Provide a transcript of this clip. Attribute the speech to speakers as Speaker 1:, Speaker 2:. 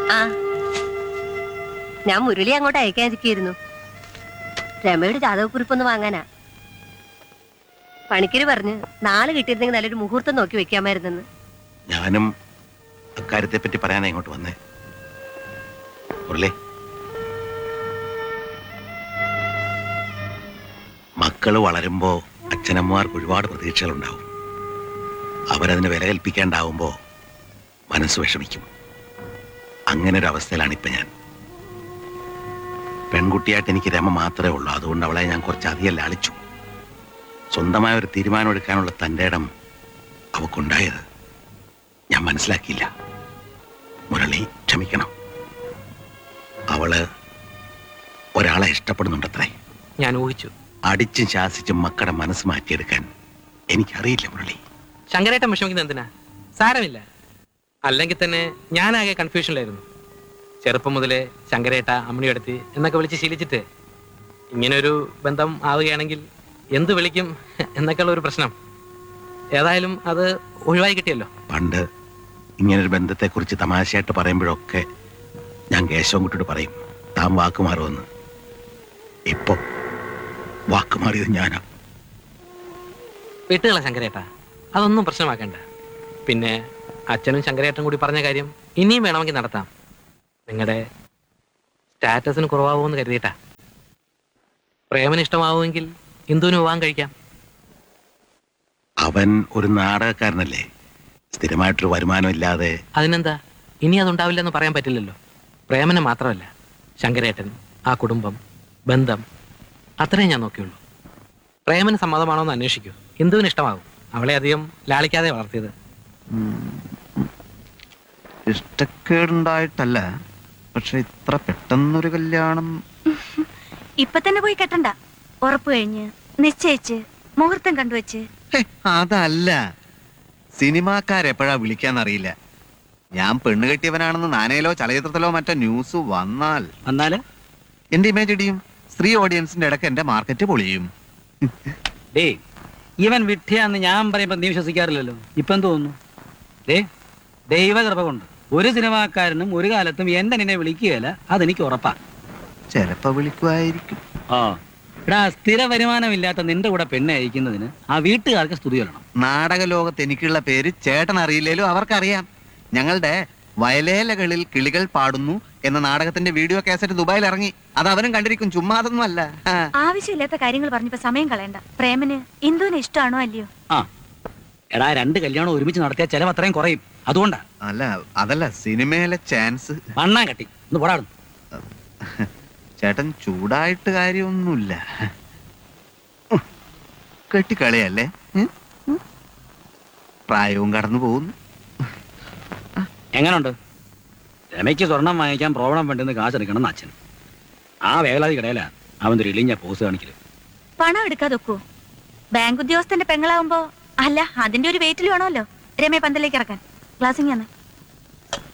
Speaker 1: ആ ഞാൻ മുരളി അങ്ങോട്ട് അയക്കാതിരിക്കുന്നു രമയുടെ ജാതകക്കുറിപ്പൊന്ന് വാങ്ങാനാ പണിക്കര് പറഞ്ഞ് നാളെ കിട്ടിയിരുന്നെങ്കിൽ നല്ലൊരു മുഹൂർത്തം നോക്കി വെക്കാമായിരുന്നെന്ന്
Speaker 2: ഞാനും അക്കാര്യത്തെ പറ്റി പറയാനാ ഇങ്ങോട്ട് വന്നേ മുരളി മക്കള് വളരുമ്പോ അച്ഛനമ്മമാർക്ക് ഒരുപാട് പ്രതീക്ഷകളുണ്ടാവും അവരതിന് വില കൽപ്പിക്കാണ്ടാവുമ്പോ മനസ്സ് വിഷമിക്കും അങ്ങനെ ഒരു അവസ്ഥയിലാണ് ഇപ്പൊ ഞാൻ പെൺകുട്ടിയായിട്ട് എനിക്ക് രമ മാത്രമേ ഉള്ളൂ അതുകൊണ്ട് അവളെ ഞാൻ കുറച്ച് അധികം ലാളിച്ചു സ്വന്തമായ ഒരു തീരുമാനം എടുക്കാനുള്ള തൻ്റെ ഇടം അവക്കുണ്ടായത് ഞാൻ മനസ്സിലാക്കിയില്ല മുരളി ക്ഷമിക്കണം അവള് ഒരാളെ ഇഷ്ടപ്പെടുന്നുണ്ടത്രേ
Speaker 3: ഞാൻ ഊഹിച്ചു
Speaker 2: അടിച്ചും ശാസിച്ചും മക്കളുടെ മനസ്സ് മാറ്റിയെടുക്കാൻ എനിക്കറിയില്ല മുരളി
Speaker 3: ശങ്കരേട്ടൻ വിഷമിക്കുന്നത് എന്തിനാ സാരമില്ല അല്ലെങ്കിൽ തന്നെ ഞാനാകെ കൺഫ്യൂഷനിലായിരുന്നു ചെറുപ്പം മുതലേ ശങ്കരേട്ട അമ്മണിയെടുത്തി എന്നൊക്കെ വിളിച്ച് ശീലിച്ചിട്ട് ഇങ്ങനൊരു ബന്ധം ആവുകയാണെങ്കിൽ എന്ത് വിളിക്കും എന്നൊക്കെയുള്ള ഒരു പ്രശ്നം ഏതായാലും അത് ഒഴിവായി കിട്ടിയല്ലോ
Speaker 2: പണ്ട് ഇങ്ങനൊരു ബന്ധത്തെക്കുറിച്ച് തമാശയായിട്ട് പറയുമ്പോഴൊക്കെ ഞാൻ കേശവൻ കുട്ടിയോട് പറയും താൻ വാക്ക് മാറുമെന്ന് ഇപ്പൊ വാക്ക് മാറിയത് ഞാനാ
Speaker 3: വിട്ടുകള ശങ്കരേട്ട അതൊന്നും പ്രശ്നമാക്കണ്ട പിന്നെ അച്ഛനും ശങ്കരേട്ടനും കൂടി പറഞ്ഞ കാര്യം ഇനിയും വേണമെങ്കിൽ നടത്താം നിങ്ങളുടെ സ്റ്റാറ്റസിന് കുറവാകുമെന്ന് കരുതിയിട്ടാ പ്രേമന് ഇഷ്ടമാവുമെങ്കിൽ ഇന്ദുവിന് വിവാഹം കഴിക്കാം
Speaker 2: അവൻ ഒരു നാടകക്കാരനല്ലേ സ്ഥിരമായിട്ടൊരു വരുമാനം ഇല്ലാതെ
Speaker 3: അതിനെന്താ ഇനി അതുണ്ടാവില്ലെന്ന് പറയാൻ പറ്റില്ലല്ലോ പ്രേമന് മാത്രമല്ല ശങ്കരേട്ടൻ ആ കുടുംബം ബന്ധം അത്രയും ഞാൻ നോക്കിയുള്ളൂ പ്രേമന് സമ്മതമാണോ എന്ന് അന്വേഷിക്കൂ ഇന്ദുവിന് ഇഷ്ടമാകും അവളെ അധികം ലാളിക്കാതെ വളർത്തിയത്
Speaker 4: ഇഷ്ടക്കേടുണ്ടായിട്ടല്ല പക്ഷെ ഇത്ര പെട്ടെന്നൊരു കല്യാണം
Speaker 5: ഇപ്പൊ തന്നെ പോയി കെട്ടണ്ട ഉറപ്പ് കഴിഞ്ഞ് നിശ്ചയിച്ച് മുഹൂർത്തം കണ്ടുവച്ച്
Speaker 4: ഹേ, അതല്ല സിനിമാക്കാരെപ്പോഴാ വിളിക്കാന്നറിയില്ല ഞാൻ പെണ്ണ് കെട്ടിയവനാണെന്ന് നാനയിലോ ചലച്ചിത്രത്തിലോ മറ്റോ ന്യൂസ് വന്നാൽ
Speaker 6: എന്നാല്
Speaker 4: എന്റെ ഇമേജ് ഇടിയും സ്ത്രീ ഓഡിയൻസിന്റെ ഇടയ്ക്ക് എന്റെ മാർക്കറ്റ് പൊളിയും
Speaker 6: ഡേ ഇവൻ വിഡ്ഢിയാന്ന് ഞാൻ പറയുമ്പോ നീ വിശ്വസിക്കാറില്ലല്ലോ ഇപ്പൊ എന്ത് തോന്നുന്നു ഡേ ദൈവകൃപ കൊണ്ട് ഒരു സിനിമാക്കാരനും ഒരു കാലത്തും എന്റെ നിന്നെ വിളിക്കുകയില്ല അതെനിക്ക് ഉറപ്പാ
Speaker 4: ചിലപ്പോ വിളിക്കുമായിരിക്കും
Speaker 6: ആ എടാ സ്ഥിര വരുമാനമില്ലാത്ത നിന്റെ കൂടെ പെണ്ണെ അയക്കുന്നതിന് ആ വീട്ടുകാർക്ക് സ്തുതി വരണം
Speaker 4: നാടക ലോകത്ത് എനിക്കുള്ള പേര് ചേട്ടൻ അറിയില്ലേലും അവർക്കറിയാം ഞങ്ങളുടെ വയലേലകളിൽ കിളികൾ പാടുന്നു എന്ന നാടകത്തിന്റെ വീഡിയോ കാസറ്റ് ദുബായിൽ ഇറങ്ങി അത് അവനും കണ്ടിരിക്കും ചുമ്മാ അതൊന്നും അല്ല ആ.
Speaker 5: ആവശ്യമില്ലാത്ത കാര്യങ്ങൾ പറഞ്ഞപ്പോ സമയം കളയണ്ട പ്രേമന് ഇന്ദുവിന് ഇഷ്ടമാണോ അല്ലയോ
Speaker 6: ആ എടാ രണ്ട് കല്യാണം ഒരുമിച്ച് നടത്തിയാൽ ചെലവ് അത്രയും കുറയും അതുകൊണ്ടാ
Speaker 4: അല്ല അതല്ല സിനിമയിലെ ചാൻസ്
Speaker 6: വണ്ണാൻ കട്ടി ഒന്ന് പോടാടുന്നു
Speaker 4: ചേട്ടൻ ചൂടായിട്ട് കാര്യമൊന്നുമില്ല ഉം. കെട്ടിക്കളിയല്ലേ ഉം? ഉം. പ്രായവും കടന്നു പോകുന്നു
Speaker 6: എങ്ങനുണ്ട് രമയ്ക്ക് സ്വർണം വാങ്ങിക്കാൻ പ്രോബ്ലം വേണ്ടെന്ന് കാശെടുക്കണം എന്ന് അച്ഛൻ ആ വേലാതി കിടയിലാ അവൻ ഒരു ഇളിഞ്ഞ പോസ് കാണിക്കല്
Speaker 5: പണം എടുക്കാതെ ഒക്കൂ ബാങ്ക് ഉദ്യോഗസ്ഥന്റെ പെങ്ങളാവുമ്പോ അല്ല അതിന്റെ ഒരു വെയിറ്റിൽ വേണമല്ലോ രമയെ പന്തലേക്ക് ഇറക്കാൻ ക്ലാസ്സിങ് ആണ്